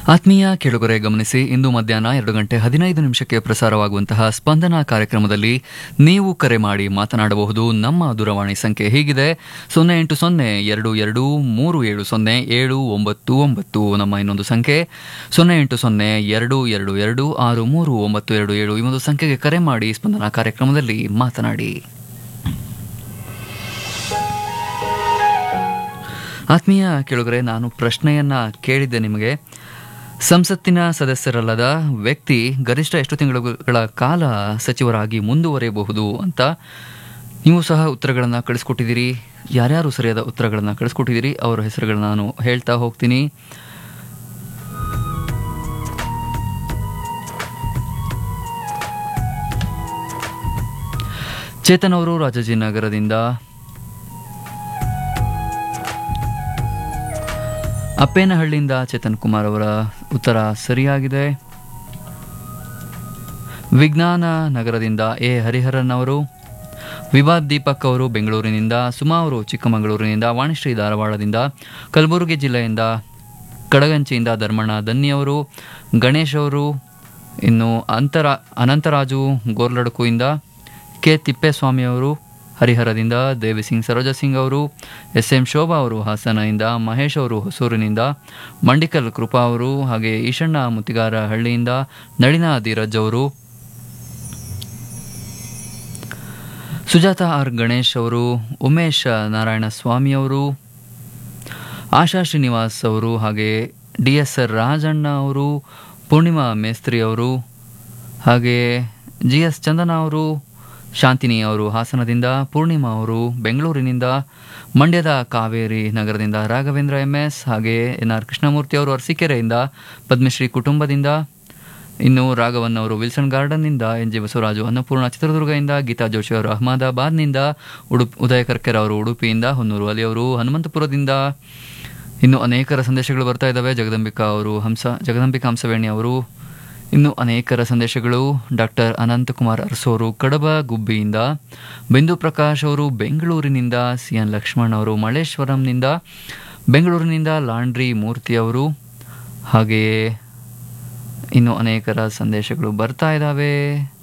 ಆತ್ಮೀಯ ಕೇಳುಗರೆ ಗಮನಿಸಿ ಇಂದು ಮಧ್ಯಾಹ್ನ ಎರಡು ಗಂಟೆ ಹದಿನೈದು ನಿಮಿಷಕ್ಕೆ ಪ್ರಸಾರವಾಗುವಂತಹ ಸ್ಪಂದನ ಕಾರ್ಯಕ್ರಮದಲ್ಲಿ ನೀವು ಕರೆ ಮಾಡಿ ಮಾತನಾಡಬಹುದು ನಮ್ಮ ದೂರವಾಣಿ ಸಂಖ್ಯೆ ಹೀಗಿದೆ ಸೊನ್ನೆ ಎಂಟು ಸೊನ್ನೆ ಎರಡು ಎರಡು ಮೂರು ಏಳು ಸೊನ್ನೆ ಏಳು ಒಂಬತ್ತು ಒಂಬತ್ತು ನಮ್ಮ ಇನ್ನೊಂದು ಸಂಖ್ಯೆ ಸೊನ್ನೆ ಎಂಟು ಸೊನ್ನೆ ಎರಡು ಎರಡು ಎರಡು ಆರು ಮೂರು ಒಂಬತ್ತು ಎರಡು ಏಳು ಈ ಒಂದು ಸಂಖ್ಯೆಗೆ ಕರೆ ಮಾಡಿ ಸ್ಪಂದನ ಕಾರ್ಯಕ್ರಮದಲ್ಲಿ ಮಾತನಾಡಿ ಆತ್ಮೀಯ ಕೇಳುಗರೆ ನಾನು ಪ್ರಶ್ನೆಯನ್ನ ಕೇಳಿದ್ದೆ ನಿಮಗೆ ಸಂಸತ್ತಿನ ಸದಸ್ಯರಲ್ಲದ ವ್ಯಕ್ತಿ ಗರಿಷ್ಠ ಎಷ್ಟು ತಿಂಗಳುಗಳ ಕಾಲ ಸಚಿವರಾಗಿ ಮುಂದುವರಿಯಬಹುದು ಅಂತ ನೀವು ಸಹ ಉತ್ತರಗಳನ್ನು ಕಳಿಸ್ಕೊಟ್ಟಿದ್ದೀರಿ ಯಾರ್ಯಾರು ಸರಿಯಾದ ಉತ್ತರಗಳನ್ನು ಕಳಿಸ್ಕೊಟ್ಟಿದ್ದೀರಿ ಅವರ ಹೆಸರುಗಳನ್ನ ನಾನು ಹೇಳ್ತಾ ಹೋಗ್ತೀನಿ ಚೇತನ್ ಅವರು ರಾಜಾಜಿನಗರದಿಂದ ಅಪ್ಪೇನಹಳ್ಳಿಯಿಂದ ಚೇತನ್ ಕುಮಾರ್ ಅವರ ಉತ್ತರ ಸರಿಯಾಗಿದೆ ವಿಜ್ಞಾನ ನಗರದಿಂದ ಎ ಹರಿಹರನ್ ಅವರು ವಿವಾದ್ ದೀಪಕ್ ಅವರು ಬೆಂಗಳೂರಿನಿಂದ ಸುಮಾ ಅವರು ಚಿಕ್ಕಮಗಳೂರಿನಿಂದ ವಾಣಿಶ್ರೀ ಧಾರವಾಡದಿಂದ ಕಲಬುರಗಿ ಜಿಲ್ಲೆಯಿಂದ ಕಡಗಂಚಿಯಿಂದ ಧರ್ಮಣ್ಣ ದನ್ನಿ ಅವರು ಗಣೇಶ್ ಅವರು ಇನ್ನು ಅಂತರ ಅನಂತರಾಜು ಗೋರ್ಲಡ್ಕುಯಿಂದ ಕೆ ತಿಪ್ಪೇಸ್ವಾಮಿ ಅವರು ಹರಿಹರದಿಂದ ದೇವಿ ಸಿಂಗ್ ಸರೋಜಾ ಸಿಂಗ್ ಅವರು ಎಸ್ ಎಂ ಶೋಭಾ ಅವರು ಹಾಸನದಿಂದ ಮಹೇಶ್ ಅವರು ಹೊಸೂರಿನಿಂದ ಮಂಡಿಕಲ್ ಕೃಪಾ ಅವರು ಹಾಗೆ ಈಶಣ್ಣ ಮುತ್ತಿಗಾರ ಹಳ್ಳಿಯಿಂದ ನಳಿನ ಧೀರಜ್ ಅವರು ಸುಜಾತ ಆರ್ ಗಣೇಶ್ ಅವರು ಉಮೇಶ್ ನಾರಾಯಣ ಸ್ವಾಮಿ ಅವರು ಆಶಾ ಶ್ರೀನಿವಾಸ್ ಅವರು ಹಾಗೆ ಡಿ ಎಸ್ ರಾಜಣ್ಣ ಅವರು ಪೂರ್ಣಿಮಾ ಮೇಸ್ತ್ರಿ ಅವರು ಹಾಗೆ ಜಿ ಎಸ್ ಚಂದನ ಅವರು ಶಾಂತಿನಿ ಅವರು ಹಾಸನದಿಂದ ಪೂರ್ಣಿಮಾ ಅವರು ಬೆಂಗಳೂರಿನಿಂದ ಮಂಡ್ಯದ ಕಾವೇರಿ ನಗರದಿಂದ ರಾಘವೇಂದ್ರ ಎಂ ಎಸ್ ಹಾಗೆ ಎನ್ ಆರ್ ಕೃಷ್ಣಮೂರ್ತಿ ಅವರು ಅರಸೀಕೆರೆಯಿಂದ ಪದ್ಮಶ್ರೀ ಕುಟುಂಬದಿಂದ ಇನ್ನು ರಾಘವನ್ ಅವರು ವಿಲ್ಸನ್ ಗಾರ್ಡನ್ನಿಂದ ಎನ್ ಜಿ ಬಸವರಾಜು ಅನ್ನಪೂರ್ಣ ಚಿತ್ರದುರ್ಗದಿಂದ ಗೀತಾ ಜೋಶಿ ಅವರು ಅಹಮದಾಬಾದ್ನಿಂದ ಉಡುಪಿ ಉದಯ ಕರ್ಕೆರ್ ಅವರು ಉಡುಪಿಯಿಂದ ಹೊನ್ನೂರು ಅಲಿ ಅವರು ಹನುಮಂತಪುರದಿಂದ ಇನ್ನು ಅನೇಕರ ಸಂದೇಶಗಳು ಬರ್ತಾ ಇದ್ದಾವೆ ಜಗದಂಬಿಕಾ ಅವರು ಹಂಸ ಜಗದಂಬಿಕಾ ಹಂಸವೇಣಿ ಅವರು ಇನ್ನು ಅನೇಕರ ಸಂದೇಶಗಳು ಡಾಕ್ಟರ್ ಅನಂತಕುಮಾರ್ ಅರಸೋರು ಕಡಬ ಗುಬ್ಬಿಯಿಂದ ಬಿಂದು ಪ್ರಕಾಶ್ ಅವರು ಬೆಂಗಳೂರಿನಿಂದ ಸಿ ಎನ್ ಲಕ್ಷ್ಮಣ್ ಅವರು ಮಳೇಶ್ವರಂನಿಂದ ಬೆಂಗಳೂರಿನಿಂದ ಲಾಂಡ್ರಿ ಮೂರ್ತಿ ಅವರು ಹಾಗೆಯೇ ಇನ್ನು ಅನೇಕರ ಸಂದೇಶಗಳು ಬರ್ತಾ ಇದ್ದಾವೆ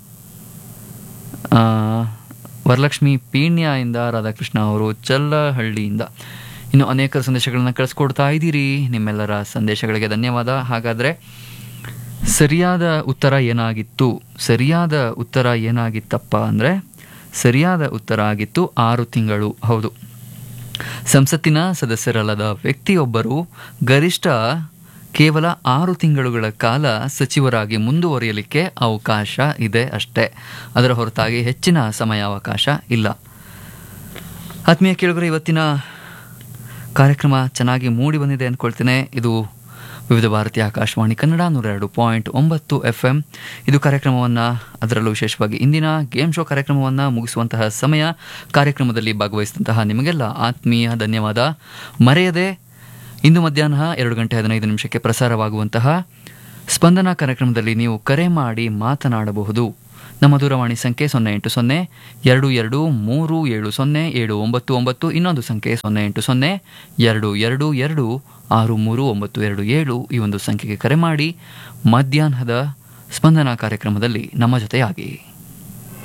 ಆ, ವರಲಕ್ಷ್ಮಿ ಪೀಣ್ಯ ಇಂದ ರಾಧಾಕೃಷ್ಣ ಅವರು ಚಲ್ಲಹಳ್ಳಿಯಿಂದ ಇನ್ನು ಅನೇಕರ ಸಂದೇಶಗಳನ್ನ ಕಳಿಸ್ಕೊಡ್ತಾ ಇದ್ದೀರಿ ನಿಮ್ಮೆಲ್ಲರ ಸಂದೇಶಗಳಿಗೆ ಧನ್ಯವಾದ ಹಾಗಾದರೆ ಸರಿಯಾದ ಉತ್ತರ ಏನಾಗಿತ್ತು ಸರಿಯಾದ ಉತ್ತರ ಏನಾಗಿತ್ತಪ್ಪ ಅಂದರೆ ಸರಿಯಾದ ಉತ್ತರ ಆಗಿತ್ತು ಆರು ತಿಂಗಳು ಹೌದು ಸಂಸತ್ತಿನ ಸದಸ್ಯರಲ್ಲದ ವ್ಯಕ್ತಿಯೊಬ್ಬರು ಗರಿಷ್ಠ ಕೇವಲ ಆರು ತಿಂಗಳುಗಳ ಕಾಲ ಸಚಿವರಾಗಿ ಮುಂದುವರಿಯಲಿಕ್ಕೆ ಅವಕಾಶ ಇದೆ ಅಷ್ಟೇ ಅದರ ಹೊರತಾಗಿ ಹೆಚ್ಚಿನ ಸಮಯಾವಕಾಶ ಇಲ್ಲ ಆತ್ಮೀಯ ಕೇಳುಗರೆ ಇವತ್ತಿನ ಕಾರ್ಯಕ್ರಮ ಚೆನ್ನಾಗಿ ಮೂಡಿ ಬಂದಿದೆ ಅಂದ್ಕೊಳ್ತೇನೆ ಇದು ವಿವಿಧ ಭಾರತೀಯ ಆಕಾಶವಾಣಿ ಕನ್ನಡ ನೂರ ಎರಡು ಪಾಯಿಂಟ್ ಒಂಬತ್ತು ಎಫ್ ಎಂ ಇದು ಕಾರ್ಯಕ್ರಮವನ್ನು ಅದರಲ್ಲೂ ವಿಶೇಷವಾಗಿ ಇಂದಿನ ಗೇಮ್ ಶೋ ಕಾರ್ಯಕ್ರಮವನ್ನು ಮುಗಿಸುವಂತಹ ಸಮಯ ಕಾರ್ಯಕ್ರಮದಲ್ಲಿ ಭಾಗವಹಿಸಿದಂತಹ ನಿಮಗೆಲ್ಲ ಆತ್ಮೀಯ ಧನ್ಯವಾದ ಮರೆಯದೆ ಇಂದು ಮಧ್ಯಾಹ್ನ ಎರಡು ಗಂಟೆ ಹದಿನೈದು ನಿಮಿಷಕ್ಕೆ ಪ್ರಸಾರವಾಗುವಂತಹ ಸ್ಪಂದನ ಕಾರ್ಯಕ್ರಮದಲ್ಲಿ ನೀವು ಕರೆ ಮಾಡಿ ಮಾತನಾಡಬಹುದು ನಮ್ಮ ದೂರವಾಣಿ ಸಂಖ್ಯೆ ಸೊನ್ನೆ ಎಂಟು ಸೊನ್ನೆ ಎರಡು ಎರಡು ಮೂರು ಏಳು ಸೊನ್ನೆ ಏಳು ಒಂಬತ್ತು ಒಂಬತ್ತು ಇನ್ನೊಂದು ಸಂಖ್ಯೆ ಸೊನ್ನೆ ಎಂಟು ಸೊನ್ನೆ ಎರಡು ಎರಡು ಎರಡು ಆರು ಮೂರು ಒಂಬತ್ತು ಎರಡು ಏಳು ಈ ಒಂದು ಸಂಖ್ಯೆಗೆ ಕರೆ ಮಾಡಿ ಮಧ್ಯಾಹ್ನದ ಸ್ಪಂದನ ಕಾರ್ಯಕ್ರಮದಲ್ಲಿ ನಮ್ಮ ಜೊತೆಯಾಗಿ